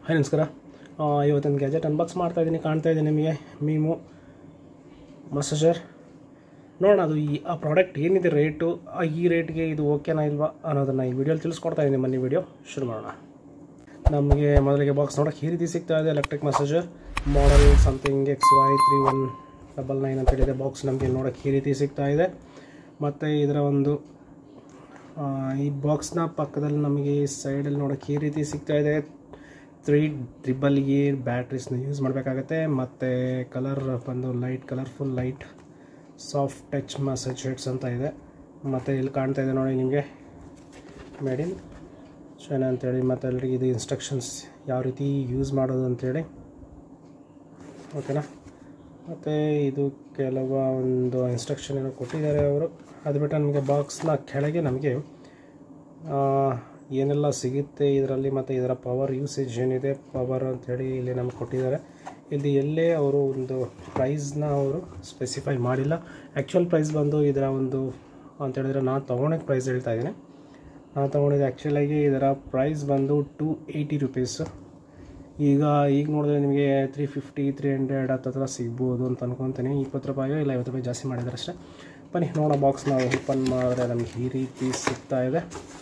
hi ನಮಸ್ಕಾರ ಆ, ಇವತ್ತೊಂದು ಗ್ಯಾಜೆಟ್ ಅನ್ಬಾಕ್ಸ್ ಮಾಡ್ತಾ ಇದ್ದೀನಿ ಕಾಣ್ತಾ ಇದ್ದೀನಿ ನಿಮಗೆ ಮೀಮು ಮಸಾಜರ್ ನೋಡೋಣ ಅದು ಈ ಆ ಪ್ರಾಡಕ್ಟ್ ಏನಿದೆ ರೇಟು ಆ ಈ ರೇಟ್ಗೆ ಇದು ಓಕೆನಾ ಇಲ್ವಾ ಅನ್ನೋದನ್ನು ಈ ವಿಡಿಯೋಲಿ ತಿಳಿಸ್ಕೊಡ್ತಾ ಇದ್ದೀನಿ ಬನ್ನಿ ವಿಡಿಯೋ ಶುರು ಮಾಡೋಣ ನಮಗೆ ಮೊದಲಿಗೆ ಬಾಕ್ಸ್ ನೋಡೋಕೆ ಈ ರೀತಿ ಸಿಗ್ತಾ ಇದೆ electric massager model something X Y three one double nine ಅಂತ ಹೇಳಿದೆ ಬಾಕ್ಸ್ ನಮಗೆ ನೋಡೋಕೆ ಈ ರೀತಿ ಸಿಗ್ತಾ ಇದೆ ಮತ್ತು ಇದರ ಒಂದು ಆ, ಈ ಬಾಕ್ಸ್ನ ಪಕ್ಕದಲ್ಲಿ ನಮಗೆ ಸೈಡಲ್ಲಿ ನೋಡೋಕೆ ಈ ರೀತಿ ಸಿಗ್ತಾ ಇದೆ ತ್ರೀ ಟ್ರಿಬಲ್ ಎ ಬ್ಯಾಟ್ರೀಸ್ನ ಯೂಸ್ ಮಾಡಬೇಕಾಗತ್ತೆ ಮತ್ತು ಕಲರ್ ಬಂದು light colourful light soft touch massage heads ಅಂತ ಇದೆ ಮತ್ತು ಇಲ್ಲಿ ಕಾಣ್ತಾ ಇದೆ ನೋಡಿ ನಿಮಗೆ ಮೇಡ್ ಇನ್ ಚೈನಾ ಅಂತೇಳಿ ಮತ್ತು ಅಲ್ಲಿಗೆ ಇದು ಇನ್ಸ್ಟ್ರಕ್ಷನ್ಸ್ ಯಾವ ರೀತಿ ಯೂಸ್ ಮಾಡೋದು ಅಂತೇಳಿ ಓಕೆನಾ ಮತ್ತು ಇದು ಕೆಲವು ಒಂದು ಇನ್ಸ್ಟ್ರಕ್ಷನ್ ಏನೋ ಕೊಟ್ಟಿದ್ದಾರೆ ಅವರು ಅದು ಬಿಟ್ಟು ನಮಗೆ ಬಾಕ್ಸ್ನ ಕೆಳಗೆ ನಮಗೆ ಆ, ಏನೆಲ್ಲ ಸಿಗುತ್ತೆ ಇದರಲ್ಲಿ ಮತ್ತು ಇದರ ಪವರ್ ಯೂಸೇಜ್ ಏನಿದೆ ಪವರ್ ಅಂಥೇಳಿ ಇಲ್ಲಿ ನಮ್ಗೆ ಕೊಟ್ಟಿದ್ದಾರೆ ಇಲ್ಲಿ ಎಲ್ಲೇ ಅವರು ಒಂದು ಪ್ರೈಸ್ನ ಅವರು ಸ್ಪೆಸಿಫೈ ಮಾಡಿಲ್ಲ ಆ್ಯಕ್ಚುಯಲ್ ಪ್ರೈಸ್ ಬಂದು ಇದರ ಒಂದು ಅಂತ ಹೇಳಿದ್ರೆ ನಾನು ತೊಗೊಂಡಿದ್ದ ಪ್ರೈಸ್ ಹೇಳ್ತಾ ಇದ್ದೀನಿ ನಾನು ತೊಗೊಂಡಿದ್ದು ಆ್ಯಕ್ಚುಲಾಗಿ ಇದರ ಪ್ರೈಸ್ ಬಂದು ಟು ಏಯ್ಟಿ ರುಪೀಸು ಈಗ ಈಗ ನೋಡಿದ್ರೆ ನಿಮಗೆ ತ್ರೀ ಫಿಫ್ಟಿ ತ್ರೀ ಹಂಡ್ರೆಡ್ ಹತ್ತತ್ರ ಸಿಗ್ಬೋದು ಅಂತ ಅನ್ಕೊತೀನಿ ಇಪ್ಪತ್ತು ರೂಪಾಯಿ ಇಲ್ಲ ಐವತ್ತು ರೂಪಾಯಿ ಜಾಸ್ತಿ ಮಾಡಿದ್ದಾರೆ ಅಷ್ಟೇ ಬನ್ನಿ ನೋಡೋ ಬಾಕ್ಸ್ ನಾವು ಓಪನ್ ಮಾಡಿದ್ರೆ ನಮಗೆ ಈ ರೀತಿ ಸಿಗ್ತಾ ಇದೆ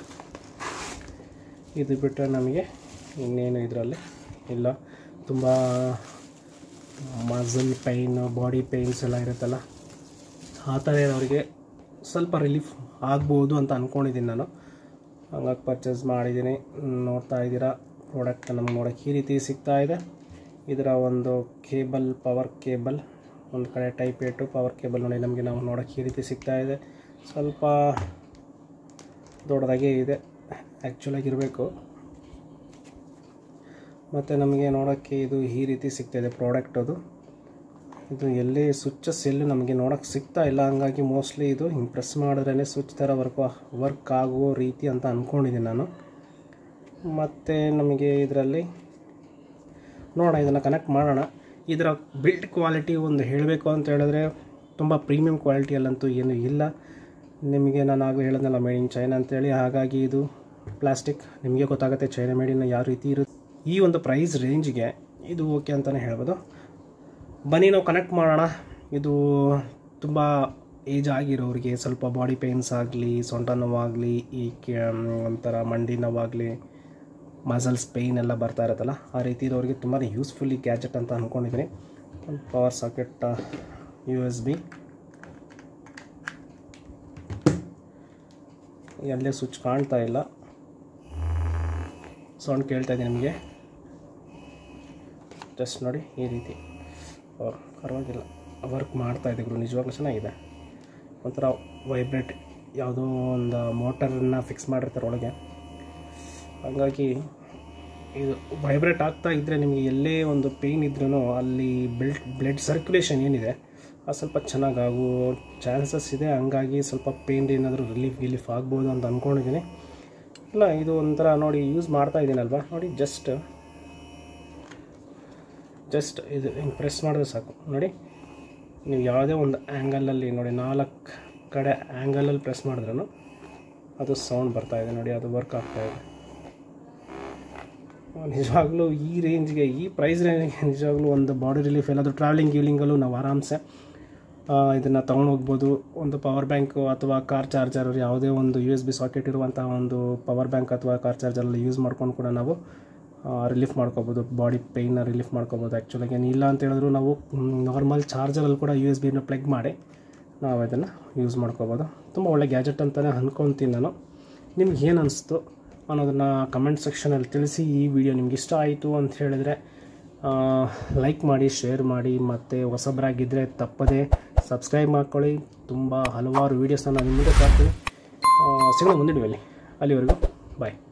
ಇದು ಬಿಟ್ಟರೆ ನಮಗೆ ಇನ್ನೇನು ಇದರಲ್ಲಿ ಇಲ್ಲ ತುಂಬ ಮಸಲ್ ಪೈನ್ ಬಾಡಿ ಪೇಯ್ನ್ಸ್ ಎಲ್ಲ ಇರುತ್ತಲ್ಲ ಆ ಥರ ಇರೋರಿಗೆ ಸ್ವಲ್ಪ ರಿಲೀಫ್ ಆಗ್ಬೋದು ಅಂತ ಅಂದ್ಕೊಂಡಿದ್ದೀನಿ ನಾನು ಹಂಗಾಗಿ ಪರ್ಚೇಸ್ ಮಾಡಿದ್ದೀನಿ ನೋಡ್ತಾ ಇದ್ದೀರಾ ಪ್ರಾಡಕ್ಟ್ ನಮ್ಗೆ ನೋಡೋಕ್ಕೆ ಈ ರೀತಿ ಸಿಗ್ತಾ ಇದೆ ಇದರ ಒಂದು ಕೇಬಲ್ ಪವರ್ ಕೇಬಲ್ ಒಂದು ಕಡೆ ಟೈಪ್ ಏಟು ಪವರ್ ಕೇಬಲ್ ನೋಡಿ ನಮಗೆ ನಾವು ನೋಡೋಕ್ಕೆ ಈ ರೀತಿ ಸಿಗ್ತಾ ಇದೆ ಸ್ವಲ್ಪ ದೊಡ್ಡದಾಗೇ ಇದೆ ಆ್ಯಕ್ಚುಲಾಗಿ ಇರಬೇಕು ಮತ್ತು ನಮಗೆ ನೋಡೋಕ್ಕೆ ಇದು ಈ ರೀತಿ ಸಿಗ್ತಾ ಇದೆ ಪ್ರಾಡಕ್ಟ್ ಅದು ಇದು ಎಲ್ಲಿ ಸ್ವಿಚಸ್ ಎಲ್ಲೂ ನಮಗೆ ನೋಡೋಕ್ಕೆ ಸಿಗ್ತಾ ಇಲ್ಲ ಹಂಗಾಗಿ ಮೋಸ್ಟ್ಲಿ ಇದು ಹಿಂಗೆ ಪ್ರೆಸ್ ಮಾಡಿದ್ರೇ ಸ್ವಿಚ್ ಥರ ವರ್ಕ್ ವರ್ಕ್ ಆಗುವ ರೀತಿ ಅಂತ ಅಂದ್ಕೊಂಡಿದ್ದೀನಿ ನಾನು ಮತ್ತು ನಮಗೆ ಇದರಲ್ಲಿ ನೋಡೋಣ ಇದನ್ನು ಕನೆಕ್ಟ್ ಮಾಡೋಣ ಇದರ ಬಿಲ್ಡ್ ಕ್ವಾಲಿಟಿ ಒಂದು ಹೇಳಬೇಕು ಅಂತ ಹೇಳಿದ್ರೆ ತುಂಬ ಪ್ರೀಮಿಯಂ ಕ್ವಾಲಿಟಿಯಲ್ಲಂತೂ ಏನೂ ಇಲ್ಲ ನಿಮಗೆ ನಾನು ಆಗಲೇ ಹೇಳಿದ್ನಲ್ಲ ಮೇಡ್ ಇನ್ ಚೈನಾ ಅಂತೇಳಿ ಹಾಗಾಗಿ ಇದು ಪ್ಲಾಸ್ಟಿಕ್ ನಿಮಗೆ ಗೊತ್ತಾಗುತ್ತೆ ಚೈನಾ ಮೇಡಿನ ಯಾವ ರೀತಿ ಇರುತ್ತೆ ಈ ಒಂದು ಪ್ರೈಸ್ ರೇಂಜ್ಗೆ ಇದು ಓಕೆ ಅಂತಲೇ ಹೇಳ್ಬೋದು ಬನ್ನಿ ನಾವು ಕನೆಕ್ಟ್ ಮಾಡೋಣ ಇದು ತುಂಬ ಏಜ್ ಆಗಿರೋರಿಗೆ ಸ್ವಲ್ಪ ಬಾಡಿ ಪೇಯ್ನ್ಸ್ ಆಗಲಿ ಸೊಂಟ ನೋವಾಗಲಿ ಈ ಕೆ ಒಂಥರ ಮಂಡಿ ನೋವಾಗಲಿ ಮಸಲ್ಸ್ ಪೇಯ್ನ್ ಎಲ್ಲ ಬರ್ತಾ ಇರುತ್ತಲ್ಲ ಆ ರೀತಿ ಇರೋರಿಗೆ ತುಂಬಾ ಯೂಸ್ಫುಲ್ ಈ ಗ್ಯಾಜೆಟ್ ಅಂತ ಅಂದ್ಕೊಂಡಿದ್ದೀನಿ ಒಂದು power socket U S B ಎಲ್ಲೇ ಸ್ವಿಚ್ ಕಾಣ್ತಾ ಇಲ್ಲ ಸೌಂಡ್ ಕೇಳ್ತಾ ಇದೆ ನಿಮಗೆ ಜಸ್ಟ್ ನೋಡಿ ಈ ರೀತಿ ಓ, ಪರವಾಗಿಲ್ಲ ವರ್ಕ್ ಮಾಡ್ತಾ ಇದೆ ಗುರು ನಿಜವಾಗ್ಲೂ ಚೆನ್ನಾಗಿದೆ ಒಂಥರ ವೈಬ್ರೇಟ್ ಯಾವುದೋ ಒಂದು ಮೋಟರನ್ನ ಫಿಕ್ಸ್ ಮಾಡಿರ್ತಾರೆ ಒಳಗೆ ಹಾಗಾಗಿ ಇದು ವೈಬ್ರೇಟ್ ಆಗ್ತಾ ಇದ್ದರೆ ನಿಮಗೆ ಎಲ್ಲೇ ಒಂದು ಪೇಯ್ನ್ ಇದ್ರೂ ಅಲ್ಲಿ ಬ್ಲಡ್ ಬ್ಲಡ್ ಸರ್ಕ್ಯುಲೇಷನ್ ಏನಿದೆ ಅದು ಸ್ವಲ್ಪ ಚೆನ್ನಾಗಿ ಆಗೋ ಚಾನ್ಸಸ್ ಇದೆ ಹಂಗಾಗಿ ಸ್ವಲ್ಪ ಪೇಯ್ನ್ ಏನಾದರೂ ರಿಲೀಫ್ ಗಿಲೀಫ್ ಆಗ್ಬೋದು ಅಂತ ಅಂದ್ಕೊಂಡಿದ್ದೀನಿ ಇಲ್ಲ ಇದು ಒಂಥರ ನೋಡಿ ಯೂಸ್ ಮಾಡ್ತಾ ಇದ್ದೀನಲ್ವಾ ನೋಡಿ ಜಸ್ಟ್ ಜಸ್ಟ್ ಇದು ಹಿಂಗೆ ಪ್ರೆಸ್ ಮಾಡಿದ್ರೆ ಸಾಕು ನೋಡಿ ನೀವು ಯಾವುದೇ ಒಂದು ಆ್ಯಂಗಲಲ್ಲಿ ನೋಡಿ ನಾಲ್ಕು ಕಡೆ ಆ್ಯಂಗಲಲ್ಲಿ ಪ್ರೆಸ್ ಮಾಡಿದ್ರೂ ಅದು ಸೌಂಡ್ ಬರ್ತಾ ಇದೆ ನೋಡಿ ಅದು ವರ್ಕ್ ಆಗ್ತಾ ಇದೆ ನಿಜವಾಗ್ಲೂ ಈ ರೇಂಜ್ಗೆ ಈ ಪ್ರೈಸ್ ರೇಂಜ್ಗೆ ನಿಜವಾಗ್ಲೂ ಒಂದು ಬಾಡಿ ರಿಲೀಫ್ ಎಲ್ಲಾದರೂ ಟ್ರಾವೆಲಿಂಗ್ ಗೀಲಿಂಗಲ್ಲೂ ನಾವು ಆರಾಮ್ಸೆ ಇದನ್ನು ತೊಗೊಂಡು ಹೋಗ್ಬೋದು ಒಂದು ಪವರ್ ಬ್ಯಾಂಕು ಅಥವಾ ಕಾರ್ ಚಾರ್ಜರ್ ಯಾವುದೇ ಒಂದು ಯು ಎಸ್ ಬಿ ಸಾಕೆಟ್ ಇರುವಂಥ ಒಂದು ಪವರ್ ಬ್ಯಾಂಕ್ ಅಥವಾ ಕಾರ್ ಚಾರ್ಜರಲ್ಲಿ ಯೂಸ್ ಮಾಡ್ಕೊಂಡು ಕೂಡ ನಾವು ರಿಲೀಫ್ ಮಾಡ್ಕೋಬೋದು ಬಾಡಿ ಪೇಯ್ನ ರಿಲೀಫ್ ಮಾಡ್ಕೋಬೋದು ಆ್ಯಕ್ಚುಲಾಗಿ ಇಲ್ಲ ಅಂತ ಹೇಳಿದ್ರು ನಾವು ನಾರ್ಮಲ್ ಚಾರ್ಜರಲ್ಲಿ ಕೂಡ ಯು ಎಸ್ ಬಿನ ಪ್ಲಗ್ ಮಾಡಿ ನಾವು ಇದನ್ನು ಯೂಸ್ ಮಾಡ್ಕೋಬೋದು ತುಂಬ ಒಳ್ಳೆ ಗ್ಯಾಜೆಟ್ ಅಂತಲೇ ಅಂದ್ಕೊತೀನಿ ನಾನು ನಿಮ್ಗೆ ಏನು ಅನಿಸ್ತು ಅನ್ನೋದನ್ನು ಕಮೆಂಟ್ ಸೆಕ್ಷನಲ್ಲಿ ತಿಳಿಸಿ ಈ ವಿಡಿಯೋ ನಿಮ್ಗೆ ಇಷ್ಟ ಆಯಿತು ಅಂತ ಹೇಳಿದರೆ ಲೈಕ್ ಮಾಡಿ ಶೇರ್ ಮಾಡಿ ಮತ್ತು ಹೊಸಬರಾಗಿದ್ದರೆ ತಪ್ಪದೇ ಸಬ್ಸ್ಕ್ರೈಬ್ ಮಾಡ್ಕೊಳ್ಳಿ ತುಂಬ ಹಲವಾರು ವೀಡಿಯೋಸ್ನ ನಾನು ನಿಮ್ಮ ಮುಂದೆ ತರ್ತೀನಿ ಸಿಗೋಣ ಮುಂದಿನ ಅಲ್ಲಿವರೆಗೂ ಬಾಯ್